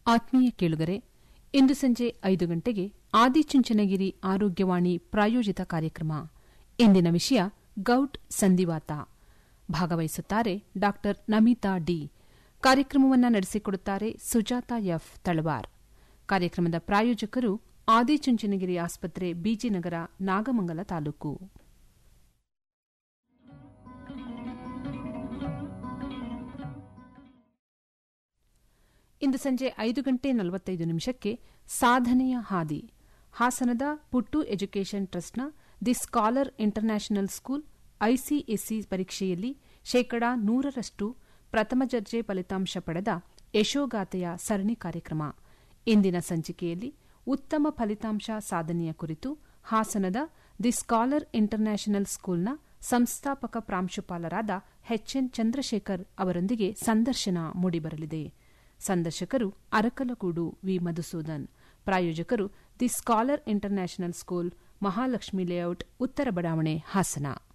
ಆತ್ಮೀಯ ಕೇಳುಗರೆ ಇಂದು ಸಂಜೆ ಐದು ಗಂಟೆಗೆ ಆದಿಚುಂಚನಗಿರಿ ಆರೋಗ್ಯವಾಣಿ ಪ್ರಾಯೋಜಿತ ಕಾರ್ಯಕ್ರಮ ಇಂದಿನ ವಿಷಯ ಗೌಟ್ ಸಂಧಿವಾತ ಭಾಗವಹಿಸುತ್ತಾರೆ ಡಾ ನಮಿತಾ ಡಿ ಕಾರ್ಯಕ್ರಮವನ್ನು ನಡೆಸಿಕೊಡುತ್ತಾರೆ ಸುಜಾತ ಎಫ್ ತಳವಾರ್ ಕಾರ್ಯಕ್ರಮದ ಪ್ರಾಯೋಜಕರು ಆದಿಚುಂಚನಗಿರಿ ಆಸ್ಪತ್ರೆ ಬಿಜಿನಗರ ನಾಗಮಂಗಲ ತಾಲೂಕು ಇಂದು ಸಂಜೆ ಐದು ಗಂಟೆ ನಲವತ್ತೈದು ನಿಮಿಷಕ್ಕೆ ಸಾಧನೆಯ ಹಾದಿ ಹಾಸನದ ಪುಟ್ಟು ಎಜುಕೇಷನ್ ಟ್ರಸ್ಟ್ನ the scholar international school ICSE ಪರೀಕ್ಷೆಯಲ್ಲಿ ಶೇಕಡಾ ನೂರರಷ್ಟು ಪ್ರಥಮ ದರ್ಜೆ ಫಲಿತಾಂಶ ಪಡೆದ ಯಶೋಗಾಥೆಯ ಸರಣಿ ಕಾರ್ಯಕ್ರಮ ಇಂದಿನ ಸಂಚಿಕೆಯಲ್ಲಿ ಉತ್ತಮ ಫಲಿತಾಂಶ ಸಾಧನೆಯ ಕುರಿತು ಹಾಸನದ ದಿ ಸ್ಕಾಲರ್ ಇಂಟರ್ನ್ಯಾಷನಲ್ ಸ್ಕೂಲ್ನ ಸಂಸ್ಥಾಪಕ ಪ್ರಾಂಶುಪಾಲರಾದ ಎಚ್ಎನ್ ಚಂದ್ರಶೇಖರ್ ಅವರೊಂದಿಗೆ ಸಂದರ್ಶನ ಮೂಡಿಬರಲಿದೆ ಸಂದರ್ಶಕರು ಅರಕಲಗೂಡು ವಿ ಮಧುಸೂದನ್ ಪ್ರಾಯೋಜಕರು the scholar international school Mahalakshmi layout ಉತ್ತರ ಬಡಾವಣೆ ಹಾಸನ